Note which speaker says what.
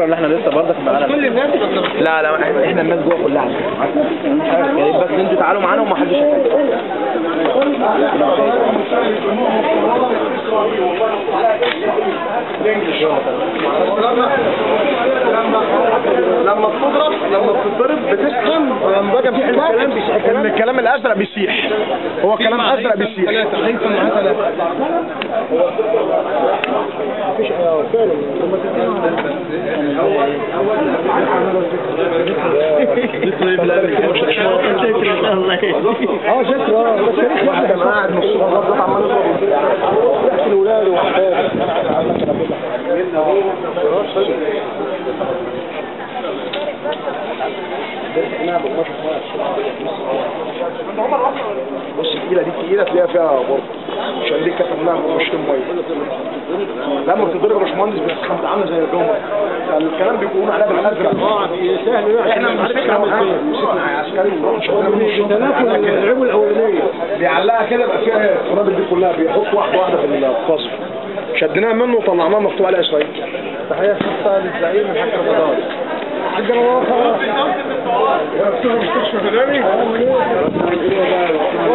Speaker 1: ولا احنا لسه برضه في معانا
Speaker 2: كل الناس
Speaker 1: لا لا احنا احنا الناس جوه كلها يا ريت بس انتوا تعالوا معانا ومحدش يتكلم
Speaker 2: لما بتضرب لما بتضرب بتسخن ولما باجي في الكلام بيسيح الكلام الكلام الازرق بيسيح هو كلام ازرق بيسيح هيثم معاه ثلاثه اه شكرا بس شريك واحد كان قاعد نص غلط عمال يضرب يحكي لاولاده وحبايبه بص التقيلة دي تقيلة تلاقيها فيها برضه عشان دي كتبناها ب 20 مية لما بتضرب يا باشمهندس بتسخن عاملة زي الجمر فالكلام بيكون عليها بالازرق سهل احنا على فكرة مسكنا عسكري ونروح نشغلها منه الشغل العيب الاولانية بيعلقها كده يبقى فيها القنابل دي كلها بيحط واحدة واحدة في القصف شدناها منه وطلعناها مكتوب عليها اسرائيل تحية خاصة للزعيم الحاج رمضان حاج رمضان خلاص مستشفى فلاني